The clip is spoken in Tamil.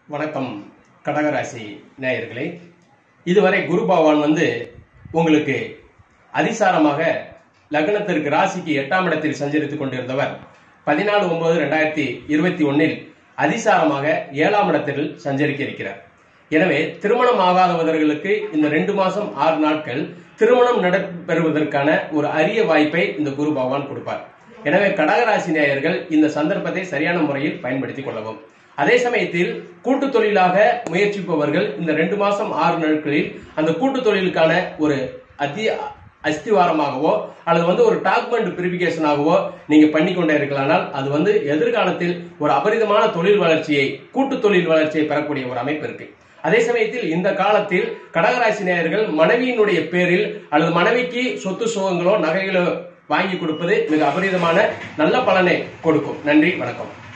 வணக்கம் கடகராசி நேயர்களே இதுவரை குரு பகவான் வந்து உங்களுக்கு அதிசாரமாக லக்னத்திற்கு ராசிக்கு எட்டாம் இடத்தில் சஞ்சரித்துக் கொண்டிருந்தவர் பதினாலு ஒன்பது ரெண்டாயிரத்தி இருபத்தி ஒன்னில் அதிசாரமாக ஏழாம் இடத்தில் சஞ்சரிக்க இருக்கிறார் எனவே திருமணம் ஆகாதவர்களுக்கு இந்த ரெண்டு மாசம் ஆறு நாட்கள் திருமணம் நடைபெறுவதற்கான ஒரு அரிய வாய்ப்பை இந்த குரு பகவான் கொடுப்பார் எனவே கடகராசி நேயர்கள் இந்த சந்தர்ப்பத்தை சரியான முறையில் பயன்படுத்திக் கொள்ளவும் அதே சமயத்தில் கூட்டு தொழிலாக முயற்சிப்பவர்கள் இந்த ரெண்டு மாசம் ஆறு நாட்களில் அந்த கூட்டு தொழிலுக்கான ஒரு அத்தி அஸ்திவாரமாகவோ அல்லது வந்து ஒரு டாக்குமெண்ட் பிரிபிகேஷனாகவோ நீங்க பண்ணி கொண்டே இருக்கலானால் அது வந்து எதிர்காலத்தில் ஒரு அபரிதமான தொழில் வளர்ச்சியை கூட்டு தொழில் வளர்ச்சியை பெறக்கூடிய ஒரு அமைப்பு இருக்கு அதே சமயத்தில் இந்த காலத்தில் கடகராசி நேயர்கள் மனைவியினுடைய பேரில் அல்லது மனைவிக்கு சொத்து சுகங்களோ நகைகளோ வாங்கி கொடுப்பது மிக அபரிதமான நல்ல பலனை கொடுக்கும் நன்றி வணக்கம்